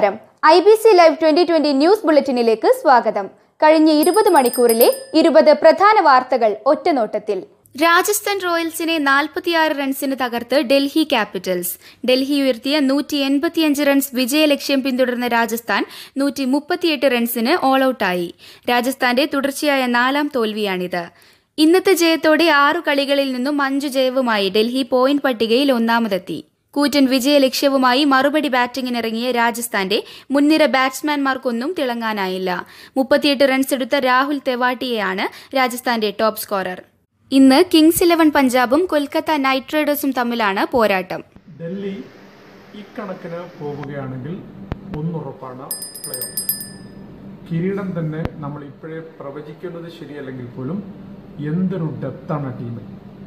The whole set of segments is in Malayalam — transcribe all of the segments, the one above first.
നമസ്കാരം I B C live twenty twenty news ബുള്ളറ്റിനിലേക്ക് സ്വാഗതം കഴിഞ്ഞ ഇരുപത് മണിക്കൂറിലെ ഇരുപത് പ്രധാന വാർത്തകൾ ഒറ്റനോട്ടത്തിൽ രാജസ്ഥാൻ റോയൽസിനെ നാൽപ്പത്തിയാറ് റൺസിന് തകർത്ത് ഡൽഹി ക്യാപിറ്റൽസ് ഡൽഹി ഉയർത്തിയ നൂറ്റി എൺപത്തിയഞ്ച് റൺസ് വിജയലക്ഷ്യം പിന്തുടർന്ന രാജസ്ഥാൻ നൂറ്റി മുപ്പത്തിയെട്ട് റൺസിന് ഓൾ ഔട്ടായി രാജസ്ഥാന്റെ തുടർച്ചയായ നാലാം തോൽവിയാണിത് ഇന്നത്തെ ജയത്തോടെ ആറു കളികളിൽ നിന്നും അഞ്ചു ജയവുമായി ഡൽഹി പോയിന്റ് പട്ടികയിൽ ഒന്നാമതെത്തി കൂറ്റൻ വിജയ ലക്ഷ്യവുമായി മറുപടി ബാറ്റിംഗിനിറങ്ങിയ രാജസ്ഥാന്റെ മുൻനിര ബാറ്റ്സ്മാൻമാർക്കൊന്നും തിളങ്ങാനായില്ല മുപ്പത്തിയെട്ട് റൺസ് എടുത്ത രാഹുൽ തെവാട്ടിയെയാണ് രാജസ്ഥാന്റെ ടോപ്പ് സ്കോറർ ഇന്ന് കിങ്സ് ഇലവൻ പഞ്ചാബും കൊൽക്കത്ത നൈറ്റ് റൈഡേഴ്സും തമ്മിലാണ് പോരാട്ടം ഡൽഹി ഇക്കണക്കിന് പോവുകയാണെങ്കിൽ ഒന്നുറപ്പാണ് പ്ലേ ഓഫ് കിരീടം തന്നെ നമ്മൾ ഇപ്പോഴേ പ്രവചിക്കുന്നത് ശരിയല്ലെങ്കിൽ പോലും എന്തൊരു ഡെപ്താണ് ടീമിൽ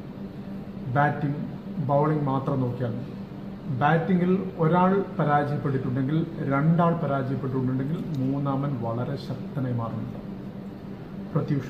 ബാറ്റിംഗ് ബൗളിംഗ് മാത്രം നോക്കിയാൽ മതി ബാറ്റിങ്ങിൽ ഒരാൾ പരാജയപ്പെട്ടിട്ടുണ്ടെങ്കിൽ രണ്ടാൾ പരാജയപ്പെട്ടിട്ടുണ്ടെങ്കിൽ മൂന്നാമൻ വളരെ ശക്തനായി മാറുന്നുണ്ട് പ്രത്യൂഷ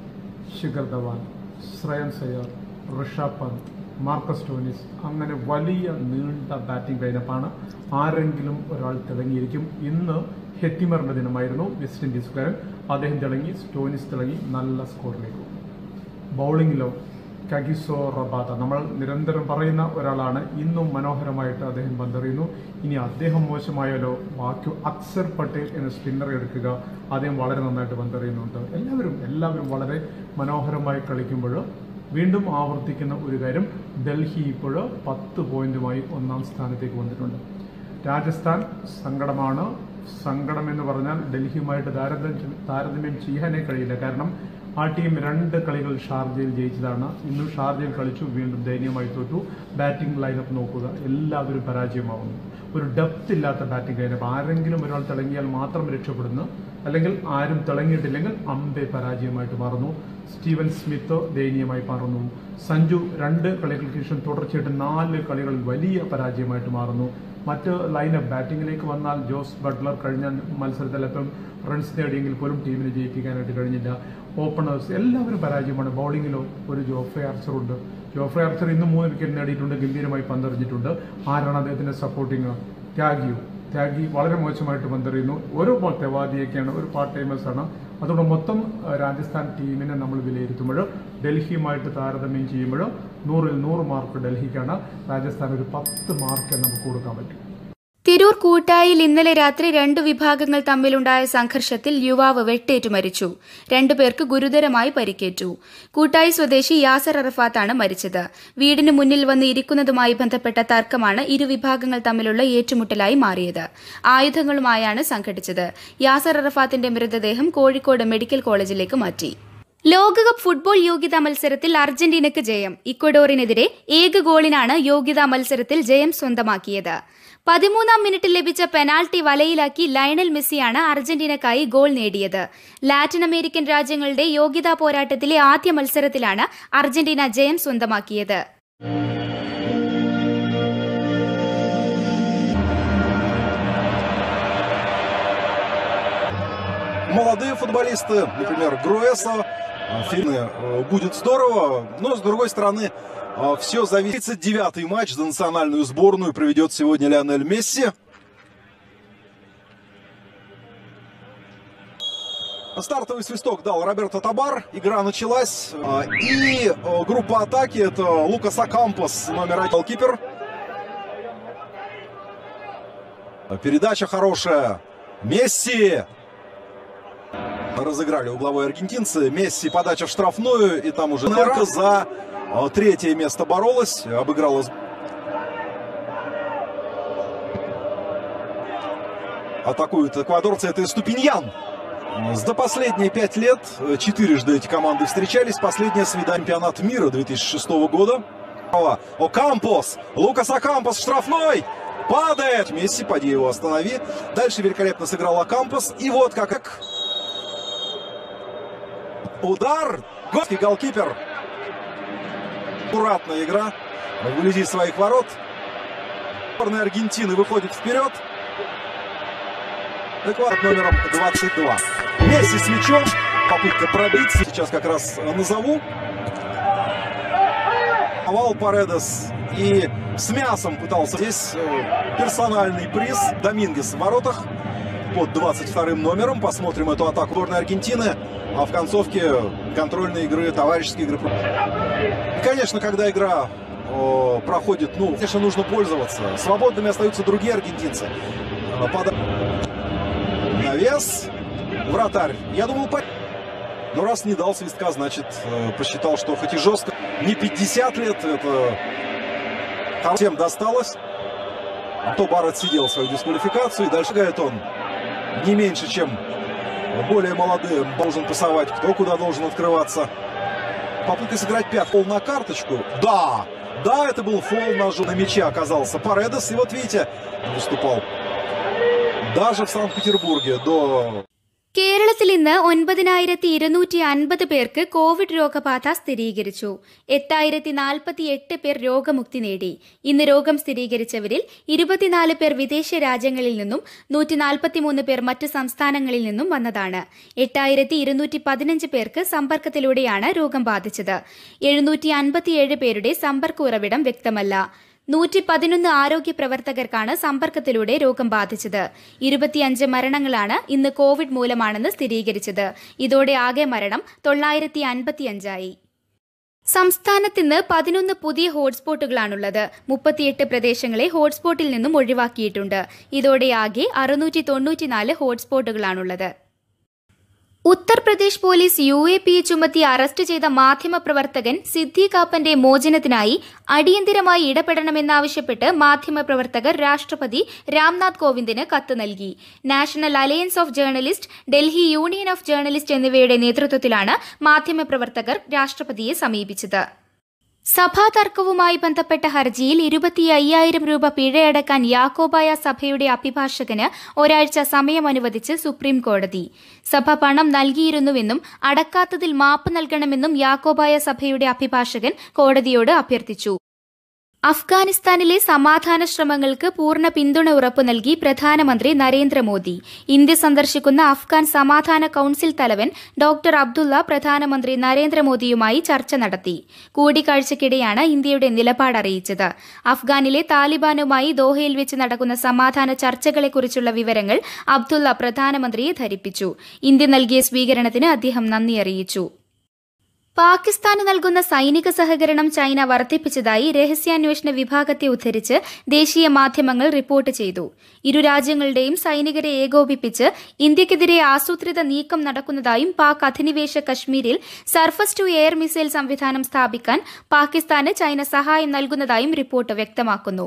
ശിഖർ ധവാൻ ശ്രേയൻസ് അയ്യർ ഋഷഭ് പന്ത് മാർക്കസ് ടോനിസ് അങ്ങനെ വലിയ നീണ്ട ബാറ്റിംഗ് ലൈനപ്പാണ് ആരെങ്കിലും ഒരാൾ തിളങ്ങിയിരിക്കും ഇന്ന് ഹെറ്റിമറിന്റെ ദിനമായിരുന്നു വെസ്റ്റ് ഇൻഡീസുകാരൻ അദ്ദേഹം തിളങ്ങി സ്റ്റോനിസ് തിളങ്ങി നല്ല സ്കോറിലേക്ക് ബൗളിങ്ങിലോ കഗിസോ റബാത്ത നമ്മൾ നിരന്തരം പറയുന്ന ഒരാളാണ് ഇന്നും മനോഹരമായിട്ട് അദ്ദേഹം പന്തെറിയുന്നു ഇനി അദ്ദേഹം മോശമായാലോ ബാക്കി അക്സർ പട്ടേൽ എന്ന സ്പിന്നർ എടുക്കുക അദ്ദേഹം വളരെ നന്നായിട്ട് പന്തെറിയുന്നുണ്ട് എല്ലാവരും എല്ലാവരും വളരെ മനോഹരമായി കളിക്കുമ്പോൾ വീണ്ടും ആവർത്തിക്കുന്ന ഒരു കാര്യം ഡൽഹി ഇപ്പോൾ പത്ത് പോയിന്റുമായി ഒന്നാം സ്ഥാനത്തേക്ക് വന്നിട്ടുണ്ട് രാജസ്ഥാൻ സങ്കടമാണ് സങ്കടം എന്ന് പറഞ്ഞാൽ ഡൽഹിയുമായിട്ട് താരതമ്യം താരതമ്യം ചെയ്യാനേ കഴിയില്ല കാരണം ആ ടീം രണ്ട് കളികൾ ഷാർജയിൽ ജയിച്ചതാണ് ഇന്നും ഷാർജയിൽ കളിച്ചു വീണ്ടും ദയനീയമായി തോറ്റു ബാറ്റിംഗ് ലൈനപ്പ് നോക്കുക എല്ലാവരും പരാജയമാവുന്നു ഒരു ഡെപ്ത് ഇല്ലാത്ത ബാറ്റിംഗ് ലൈനപ്പ് ആരെങ്കിലും ഒരാൾ തിളങ്ങിയാൽ മാത്രം രക്ഷപ്പെടുന്നു അല്ലെങ്കിൽ ആരും തിളങ്ങിയിട്ടില്ലെങ്കിൽ അമ്പെ പരാജയമായിട്ട് മാറുന്നു സ്റ്റീവൻ സ്മിത്ത് ദയനീയമായി മാറുന്നു സഞ്ജു രണ്ട് കളികൾക്ക് ശേഷം തുടർച്ചയായിട്ട് നാല് കളികളിൽ വലിയ പരാജയമായിട്ട് മാറുന്നു മറ്റ് ലൈനപ്പ് ബാറ്റിംഗിലേക്ക് വന്നാൽ ജോസ് ബട്ട്ലർ കഴിഞ്ഞ മത്സരത്തിൽ അല്പം റൺസ് നേടിയെങ്കിൽ പോലും ടീമിനെ ജയിപ്പിക്കാനായിട്ട് കഴിഞ്ഞില്ല ഓപ്പണേഴ്സ് എല്ലാവരും പരാജയമാണ് ബൗളിങ്ങിലോ ഒരു ജോഫ്രെ ആർച്ചർ ഉണ്ട് ജോഫ്രെ ആർച്ചർ ഇന്ന് മൂന്ന് വിക്കറ്റ് നേടിയിട്ടുണ്ട് ഗംഭീരമായി പന്തെറിഞ്ഞിട്ടുണ്ട് ആരാണ് അദ്ദേഹത്തിന്റെ സപ്പോർട്ടിങ് ത്യാഗിയോ ത്യാഗി വളരെ മോശമായിട്ട് പന്തെറിയുന്നു ഓരോ ബോൾ തെവാദിയൊക്കെയാണ് ഒരു പാർട്ട് ടൈമേഴ്സ് ആണ് അതുകൊണ്ട് മൊത്തം അഹ്, രാജസ്ഥാൻ ടീമിനെ നമ്മൾ വിലയിരുത്തുമ്പോൾ ഡൽഹിയുമായിട്ട് താരതമ്യം ചെയ്യുമ്പോൾ നൂറിൽ നൂറ് മാർക്ക് ഡൽഹിക്കാണ് രാജസ്ഥാൻ ഒരു പത്ത് മാർക്ക് നമുക്ക് കൊടുക്കാൻ പറ്റും തിരൂർ കൂട്ടായിൽ ഇന്നലെ രാത്രി രണ്ടു വിഭാഗങ്ങൾ തമ്മിലുണ്ടായ സംഘർഷത്തിൽ യുവാവ് വെട്ടേറ്റു മരിച്ചു രണ്ടുപേർക്ക് ഗുരുതരമായി പരിക്കേറ്റു കൂട്ടായി സ്വദേശി യാസർ അറഫാത്താണ് മരിച്ചത് വീടിന് മുന്നിൽ വന്ന് ഇരിക്കുന്നതുമായി ബന്ധപ്പെട്ട തർക്കമാണ് ഇരു വിഭാഗങ്ങൾ തമ്മിലുള്ള ഏറ്റുമുട്ടലായി മാറിയത് ആയുധങ്ങളുമായാണ് സംഘടിച്ചത് യാസർ അറഫാത്തിന്റെ മൃതദേഹം കോഴിക്കോട് മെഡിക്കൽ കോളേജിലേക്ക് മാറ്റി ലോകകപ്പ് ഫുട്ബോൾ യോഗ്യതാ മത്സരത്തിൽ അർജന്റീനയ്ക്ക് ജയം ഇക്വഡോറിനെതിരെ ഏക ഗോളിനാണ് യോഗ്യതാ മത്സരത്തിൽ ജയം സ്വന്തമാക്കിയത് പതിമൂന്നാം മിനിറ്റിൽ ലഭിച്ച പെനാൽറ്റി വലയിലാക്കി ലയണൽ മെസ്സിയാണ് അർജന്റീനക്കായി ഗോൾ നേടിയത് ലാറ്റിൻ അമേരിക്കൻ രാജ്യങ്ങളുടെ യോഗ്യതാ പോരാട്ടത്തിലെ ആദ്യ മത്സരത്തിലാണ് അർജന്റീന ജയം സ്വന്തമാക്കിയത് молодые футболисты, например, Груэса, э, Финны, э, будет здорово, но с другой стороны, все зависит. 39-й матч за национальную сборную проведет сегодня Лионель Месси. Стартовый свисток дал Роберто Табар. Игра началась. А, И э, группа атаки это Лукас Акампос, номер один голкипер. Передача хорошая. Месси. Разыграли угловой аргентинцы. Месси подача в штрафную. И там уже Нерка за а, третье место боролась. Обыграла с- Атакуют эквадорцы. Это Ступиньян. За последние пять лет э, четырежды эти команды встречались. Последнее свидание чемпионат мира 2006 года. Окампос. Лукас Окампос штрафной. Падает. Месси, поди его останови. Дальше великолепно сыграл Окампос. И вот как... как Удар. Готский голкипер. Аккуратная игра. Вблизи своих ворот. Сборная Аргентины выходит вперед. Эквадор номером 22. Месси с мячом. Попытка пробить. Сейчас как раз назову. Овал Паредес и с мясом пытался. Здесь э, персональный приз. Домингес в воротах под 22 номером. Посмотрим эту атаку сборной Аргентины. А в концовке контрольной игры, товарищеской игры. И, конечно, когда игра о, проходит, ну, конечно, нужно пользоваться. Свободными остаются другие аргентинцы. Э, Пода... Навес. Вратарь. Я думал, по... Но раз не дал свистка, значит, э, посчитал, что хоть и жестко, не 50 лет, это всем досталось. А то Бар отсидел свою дисквалификацию, и дальше говорит он не меньше, чем более молодым должен пасовать, кто куда должен открываться. Попытка сыграть пят. Фол на карточку. Да, да, это был фол на, на мяче оказался Паредес. И вот видите, выступал даже в Санкт-Петербурге до കേരളത്തിൽ ഇന്ന് ഒൻപതിനായിരത്തി ഇരുന്നൂറ്റി അൻപത് പേർക്ക് കോവിഡ് രോഗബാധ സ്ഥിരീകരിച്ചു എട്ടായിരത്തി നാൽപ്പത്തി എട്ട് പേർ രോഗമുക്തി നേടി ഇന്ന് രോഗം സ്ഥിരീകരിച്ചവരിൽ ഇരുപത്തിനാല് പേർ വിദേശ രാജ്യങ്ങളിൽ നിന്നും നൂറ്റി നാൽപ്പത്തിമൂന്ന് പേർ മറ്റ് സംസ്ഥാനങ്ങളിൽ നിന്നും വന്നതാണ് എട്ടായിരത്തി ഇരുന്നൂറ്റി പതിനഞ്ച് പേർക്ക് സമ്പർക്കത്തിലൂടെയാണ് രോഗം ബാധിച്ചത് എഴുന്നൂറ്റി അൻപത്തിയേഴ് പേരുടെ സമ്പർക്ക ഉറവിടം വ്യക്തമല്ല നൂറ്റി പതിനൊന്ന് ആരോഗ്യ പ്രവർത്തകർക്കാണ് സമ്പർക്കത്തിലൂടെ രോഗം ബാധിച്ചത് ഇരുപത്തിയഞ്ച് മരണങ്ങളാണ് ഇന്ന് കോവിഡ് മൂലമാണെന്ന് സ്ഥിരീകരിച്ചത് ഇതോടെ ആകെ മരണം തൊള്ളായിരത്തി അൻപത്തിയഞ്ചായി സംസ്ഥാനത്ത് ഇന്ന് പതിനൊന്ന് പുതിയ ഹോട്ട്സ്പോട്ടുകളാണുള്ളത് മുപ്പത്തിയെട്ട് പ്രദേശങ്ങളെ ഹോട്ട്സ്പോട്ടിൽ നിന്നും ഒഴിവാക്കിയിട്ടുണ്ട് ഇതോടെ ആകെ അറുന്നൂറ്റി തൊണ്ണൂറ്റിനാല് ഹോട്ട്സ്പോട്ടുകളാണുള്ളത് Uttar Pradesh police U A P ചുമത്തി അറസ്റ്റ് ചെയ്ത മാധ്യമപ്രവർത്തകൻ സിദ്ധി കാപ്പന്റെ മോചനത്തിനായി അടിയന്തിരമായി ഇടപെടണമെന്നാവശ്യപ്പെട്ട് മാധ്യമപ്രവർത്തകർ രാഷ്ട്രപതി രാംനാഥ് കോവിന്ദിന് കത്ത് നൽകി National Alliance of Journalist Delhi Union of Journalist എന്നിവയുടെ നേതൃത്വത്തിലാണ് മാധ്യമപ്രവർത്തകർ രാഷ്ട്രപതിയെ സമീപിച്ചത് സഭാ തർക്കവുമായി ബന്ധപ്പെട്ട ഹർജിയിൽ ഇരുപത്തി അയ്യായിരം രൂപ പിഴയടക്കാൻ യാക്കോബായ സഭയുടെ അഭിഭാഷകന് ഒരാഴ്ച സമയം അനുവദിച്ച് സുപ്രീം കോടതി സഭ പണം നൽകിയിരുന്നുവെന്നും അടക്കാത്തതിൽ മാപ്പ് നൽകണമെന്നും യാക്കോബായ സഭയുടെ അഭിഭാഷകൻ കോടതിയോട് അഭ്യർത്ഥിച്ചു അഫ്ഗാനിസ്ഥാനിലെ സമാധാന ശ്രമങ്ങൾക്ക് പൂർണ്ണ പിന്തുണ ഉറപ്പു നൽകി പ്രധാനമന്ത്രി നരേന്ദ്രമോദി ഇന്ത്യ സന്ദർശിക്കുന്ന അഫ്ഗാൻ സമാധാന കൌൺസിൽ തലവൻ ഡോക്ടർ അബ്ദുള്ള പ്രധാനമന്ത്രി നരേന്ദ്രമോദിയുമായി ചർച്ച നടത്തി കൂടിക്കാഴ്ചയ്ക്കിടെയാണ് ഇന്ത്യയുടെ നിലപാട് അറിയിച്ചത് അഫ്ഗാനിലെ താലിബാനുമായി ദോഹയിൽ വെച്ച് നടക്കുന്ന സമാധാന ചർച്ചകളെക്കുറിച്ചുള്ള വിവരങ്ങൾ അബ്ദുള്ള പ്രധാനമന്ത്രിയെ ധരിപ്പിച്ചു ഇന്ത്യ നൽകിയ സ്വീകരണത്തിന് അദ്ദേഹം നന്ദി അറിയിച്ചു പാകിസ്ഥാന് നൽകുന്ന സൈനിക സഹകരണം ചൈന വർദ്ധിപ്പിച്ചതായി രഹസ്യാന്വേഷണ വിഭാഗത്തെ ഉദ്ധരിച്ച് ദേശീയ മാധ്യമങ്ങൾ റിപ്പോർട്ട് ചെയ്തു ഇരു രാജ്യങ്ങളുടെയും സൈനികരെ ഏകോപിപ്പിച്ച് ഇന്ത്യക്കെതിരെ ആസൂത്രിത നീക്കം നടക്കുന്നതായും പാക് അധിനിവേശ കശ്മീരിൽ സർഫസ് ടു എയർ മിസൈൽ സംവിധാനം സ്ഥാപിക്കാൻ പാകിസ്ഥാന് ചൈന സഹായം നൽകുന്നതായും റിപ്പോർട്ട് വ്യക്തമാക്കുന്നു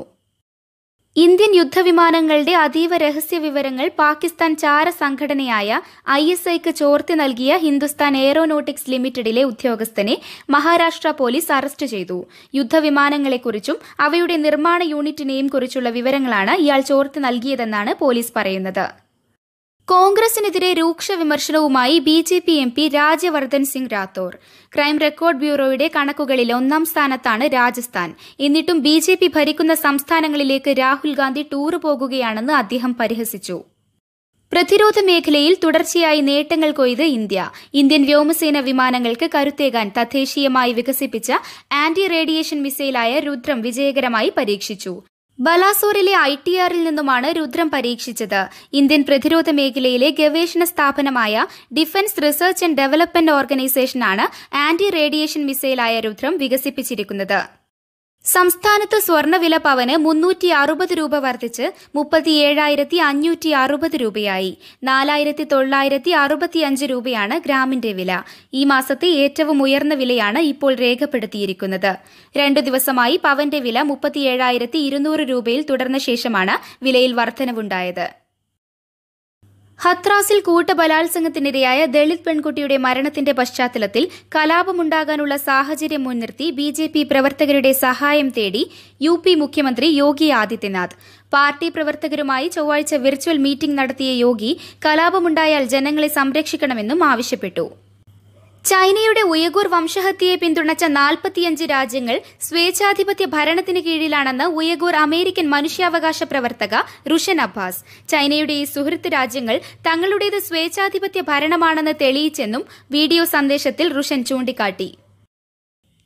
ഇന്ത്യൻ യുദ്ധവിമാനങ്ങളുടെ അതീവ രഹസ്യ വിവരങ്ങൾ പാകിസ്ഥാൻ ചാര സംഘടനയായ ഐ എസ് ഐക്ക് ചോർത്തി നൽകിയ ഹിന്ദുസ്ഥാൻ എയറോനോട്ടിക്സ് ലിമിറ്റഡിലെ ഉദ്യോഗസ്ഥനെ മഹാരാഷ്ട്ര പോലീസ് അറസ്റ്റ് ചെയ്തു യുദ്ധവിമാനങ്ങളെക്കുറിച്ചും അവയുടെ നിർമ്മാണ യൂണിറ്റിനെയും കുറിച്ചുള്ള വിവരങ്ങളാണ് ഇയാൾ ചോർത്തി നൽകിയതെന്നാണ് പോലീസ് പറയുന്നത് കോൺഗ്രസിനെതിരെ രൂക്ഷ വിമർശനവുമായി B J P M P Rajyavardhan Singh Rathore crime record ബ്യൂറോയുടെ കണക്കുകളിൽ ഒന്നാം സ്ഥാനത്താണ് രാജസ്ഥാൻ എന്നിട്ടും ബി ജെ പി ഭരിക്കുന്ന സംസ്ഥാനങ്ങളിലേക്ക് രാഹുൽ ഗാന്ധി ടൂർ പോകുകയാണെന്ന് അദ്ദേഹം പരിഹസിച്ചു പ്രതിരോധ മേഖലയിൽ തുടർച്ചയായി നേട്ടങ്ങൾ കൊയ്ത് ഇന്ത്യ ഇന്ത്യൻ വ്യോമസേന വിമാനങ്ങൾക്ക് കരുത്തേകാൻ തദ്ദേശീയമായി വികസിപ്പിച്ച ആന്റി റേഡിയേഷൻ മിസൈലായ രുദ്രം വിജയകരമായി പരീക്ഷിച്ചു ബലാസോറിലെ ഐ ടി ആറിൽ നിന്നുമാണ് രുദ്രം പരീക്ഷിച്ചത് ഇന്ത്യൻ പ്രതിരോധ മേഖലയിലെ ഗവേഷണ സ്ഥാപനമായ ഡിഫൻസ് റിസർച്ച് ആൻഡ് ഡെവലപ്മെന്റ് ഓർഗനൈസേഷനാണ് ആന്റി റേഡിയേഷൻ മിസൈലായ രുദ്രം വികസിപ്പിച്ചിരിക്കുന്നത് സംസ്ഥാനത്ത് സ്വർണ്ണവില പവന് മുന്നൂറ്റി അറുപത് രൂപ വർദ്ധിച്ച് മുപ്പത്തിയേഴായിരത്തി അഞ്ഞൂറ്റി അറുപത് രൂപയായി നാലായിരത്തി തൊള്ളായിരത്തി അറുപത്തിയഞ്ച് രൂപയാണ് ഗ്രാമിന്റെ വില ഈ മാസത്തെ ഏറ്റവും ഉയർന്ന വിലയാണ് ഇപ്പോൾ രേഖപ്പെടുത്തിയിരിക്കുന്നത് രണ്ടു ദിവസമായി പവന്റെ വില മുപ്പത്തിയേഴായിരത്തി ഇരുന്നൂറ് രൂപയിൽ തുടർന്ന ശേഷമാണ് വിലയിൽ വർധനവുണ്ടായത് ഹത്രാസിൽ കൂട്ടബലാത്സംഗത്തിനിരയായ ദളിത് പെൺകുട്ടിയുടെ മരണത്തിന്റെ പശ്ചാത്തലത്തിൽ കലാപമുണ്ടാകാനുള്ള സാഹചര്യം മുൻനിർത്തി ബി ജെ പി പ്രവർത്തകരുടെ സഹായം തേടി യു പി മുഖ്യമന്ത്രി യോഗി ആദിത്യനാഥ് പാർട്ടി പ്രവർത്തകരുമായി ചൊവ്വാഴ്ച വിർച്വൽ മീറ്റിംഗ് നടത്തിയ യോഗി കലാപമുണ്ടായാൽ ജനങ്ങളെ സംരക്ഷിക്കണമെന്നും ആവശ്യപ്പെട്ടു ചൈനയുടെ ഉയഗൂർ വംശഹത്യയെ പിന്തുണച്ച നാൽപ്പത്തിയഞ്ച് രാജ്യങ്ങൾ സ്വേച്ഛാധിപത്യ ഭരണത്തിന് കീഴിലാണെന്ന് ഉയഗൂർ അമേരിക്കൻ മനുഷ്യാവകാശ പ്രവർത്തക റുഷൻ അബ്ബാസ് ചൈനയുടെ ഈ സുഹൃത്ത് രാജ്യങ്ങൾ തങ്ങളുടേത് സ്വേച്ഛാധിപത്യ ഭരണമാണെന്ന് തെളിയിച്ചെന്നും വീഡിയോ സന്ദേശത്തിൽ റുഷൻ ചൂണ്ടിക്കാട്ടി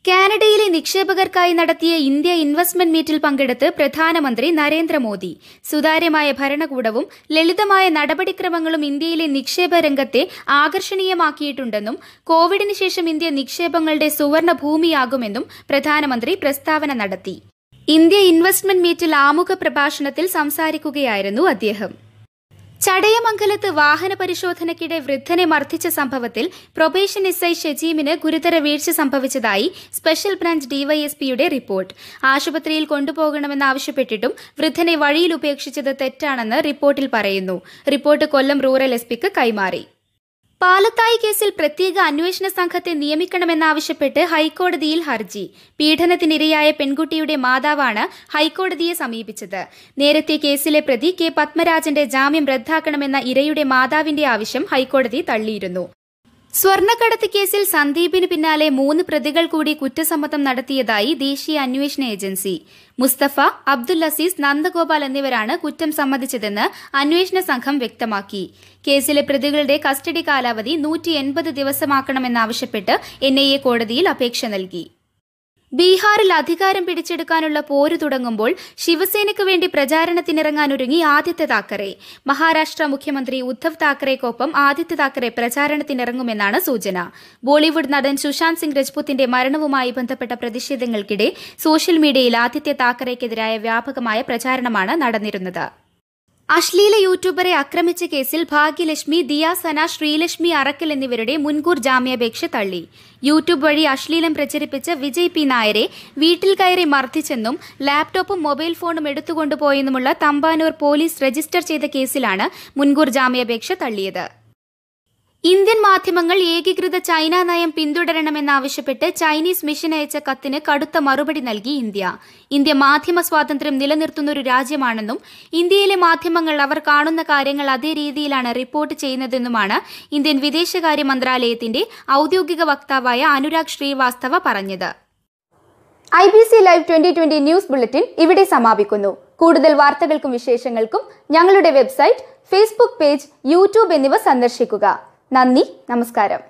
കാനഡയിലെ നിക്ഷേപകർക്കായി നടത്തിയ ഇന്ത്യ ഇൻവെസ്റ്റ്മെന്റ് മീറ്റിൽ പങ്കെടുത്ത് പ്രധാനമന്ത്രി നരേന്ദ്രമോദി സുതാര്യമായ ഭരണകൂടവും ലളിതമായ നടപടിക്രമങ്ങളും ഇന്ത്യയിലെ നിക്ഷേപ രംഗത്തെ ആകർഷണീയമാക്കിയിട്ടുണ്ടെന്നും കോവിഡിന് ശേഷം ഇന്ത്യ നിക്ഷേപങ്ങളുടെ സുവർണ ഭൂമിയാകുമെന്നും പ്രധാനമന്ത്രി പ്രസ്താവന നടത്തി ഇന്ത്യ ഇൻവെസ്റ്റ്മെന്റ് മീറ്റിൽ ആമുഖ പ്രഭാഷണത്തിൽ സംസാരിക്കുകയായിരുന്നു അദ്ദേഹം ചടയമംഗലത്ത് വാഹന പരിശോധനയ്ക്കിടെ വൃദ്ധനെ മർദ്ദിച്ച സംഭവത്തിൽ പ്രൊബേഷൻ എസ് ഐ ഷെജീമിന് ഗുരുതര വീഴ്ച സംഭവിച്ചതായി സ്പെഷ്യൽ ബ്രാഞ്ച് ഡിവൈഎസ്പിയുടെ റിപ്പോർട്ട് ആശുപത്രിയിൽ കൊണ്ടുപോകണമെന്നാവശ്യപ്പെട്ടിട്ടും വൃദ്ധനെ വഴിയിൽ ഉപേക്ഷിച്ചത് തെറ്റാണെന്ന് റിപ്പോർട്ടിൽ പറയുന്നു റിപ്പോർട്ട് കൊല്ലം റൂറൽ എസ് പിക്ക് കൈമാറി പാലത്തായി കേസിൽ പ്രത്യേക അന്വേഷണ സംഘത്തെ നിയമിക്കണമെന്നാവശ്യപ്പെട്ട് ഹൈക്കോടതിയിൽ ഹർജി പീഡനത്തിനിരയായ പെൺകുട്ടിയുടെ മാതാവാണ് ഹൈക്കോടതിയെ സമീപിച്ചത് നേരത്തെ കേസിലെ പ്രതി കെ പത്മരാജന്റെ ജാമ്യം റദ്ദാക്കണമെന്ന ഇരയുടെ മാതാവിന്റെ ആവശ്യം ഹൈക്കോടതി തള്ളിയിരുന്നു സ്വർണ്ണക്കടത്ത് കേസിൽ സന്ദീപിന് പിന്നാലെ മൂന്ന് പ്രതികൾ കൂടി കുറ്റസമ്മതം നടത്തിയതായി ദേശീയ അന്വേഷണ ഏജൻസി മുസ്തഫ അബ്ദുൽ അസീസ് നന്ദഗോപാൽ എന്നിവരാണ് കുറ്റം സമ്മതിച്ചതെന്ന് അന്വേഷണ സംഘം വ്യക്തമാക്കി കേസിലെ പ്രതികളുടെ കസ്റ്റഡി കാലാവധി നൂറ്റി എൺപത് ദിവസമാക്കണമെന്നാവശ്യപ്പെട്ട് എൻ ഐ എ കോടതിയിൽ അപേക്ഷ നൽകി ബീഹാറിൽ അധികാരം പിടിച്ചെടുക്കാനുള്ള പോര് തുടങ്ങുമ്പോൾ ശിവസേനയ്ക്ക് വേണ്ടി പ്രചാരണത്തിനിറങ്ങാനൊരുങ്ങി ആദിത്യ താക്കറെ മഹാരാഷ്ട്ര മുഖ്യമന്ത്രി ഉദ്ധവ് താക്കറെക്കൊപ്പം ആദിത്യ താക്കറെ പ്രചാരണത്തിനിറങ്ങുമെന്നാണ് സൂചന ബോളിവുഡ് നടൻ സുശാന്ത് സിംഗ് രജ്പുത്തിന്റെ മരണവുമായി ബന്ധപ്പെട്ട പ്രതിഷേധങ്ങൾക്കിടെ സോഷ്യൽ മീഡിയയിൽ ആദിത്യ താക്കറെക്കെതിരായ വ്യാപകമായ പ്രചാരണമാണ് നടന്നിരുന്നത് അശ്ലീല യൂട്യൂബറെ ആക്രമിച്ച കേസിൽ ഭാഗ്യലക്ഷ്മി ദിയ സന ശ്രീലക്ഷ്മി അറക്കൽ എന്നിവരുടെ മുൻകൂർ ജാമ്യാപേക്ഷ തള്ളി യൂട്യൂബ് വഴി അശ്ലീലം പ്രചരിപ്പിച്ച വിജയ് പി നായരെ വീട്ടിൽ കയറി മർദ്ദിച്ചെന്നും ലാപ്ടോപ്പും മൊബൈൽ ഫോണും എടുത്തുകൊണ്ടുപോയെന്നുമുള്ള തമ്പാനൂർ പോലീസ് രജിസ്റ്റർ ചെയ്ത കേസിലാണ് മുൻകൂർ ജാമ്യാപേക്ഷ തള്ളിയത് ഇന്ത്യൻ മാധ്യമങ്ങൾ ഏകീകൃത ചൈന നയം പിന്തുടരണമെന്നാവശ്യപ്പെട്ട് ചൈനീസ് മിഷൻ അയച്ച കത്തിന് കടുത്ത മറുപടി നൽകി ഇന്ത്യ ഇന്ത്യ മാധ്യമ സ്വാതന്ത്ര്യം നിലനിർത്തുന്ന ഒരു രാജ്യമാണെന്നും ഇന്ത്യയിലെ മാധ്യമങ്ങൾ അവർ കാണുന്ന കാര്യങ്ങൾ അതേ രീതിയിലാണ് റിപ്പോർട്ട് ചെയ്യുന്നതെന്നുമാണ് ഇന്ത്യൻ വിദേശകാര്യ മന്ത്രാലയത്തിന്റെ ഔദ്യോഗിക വക്താവായ അനുരാഗ് ശ്രീവാസ്തവ പറഞ്ഞത് I B C live twenty twenty news bulletin ഇവിടെ സമാപിക്കുന്നു കൂടുതൽ വാർത്തകൾക്കും വിശേഷങ്ങൾക്കും ഞങ്ങളുടെ വെബ്സൈറ്റ് ഫേസ്ബുക്ക് പേജ് യൂട്യൂബ് എന്നിവ സന്ദർശിക്കുക നന്ദി നമസ്കാരം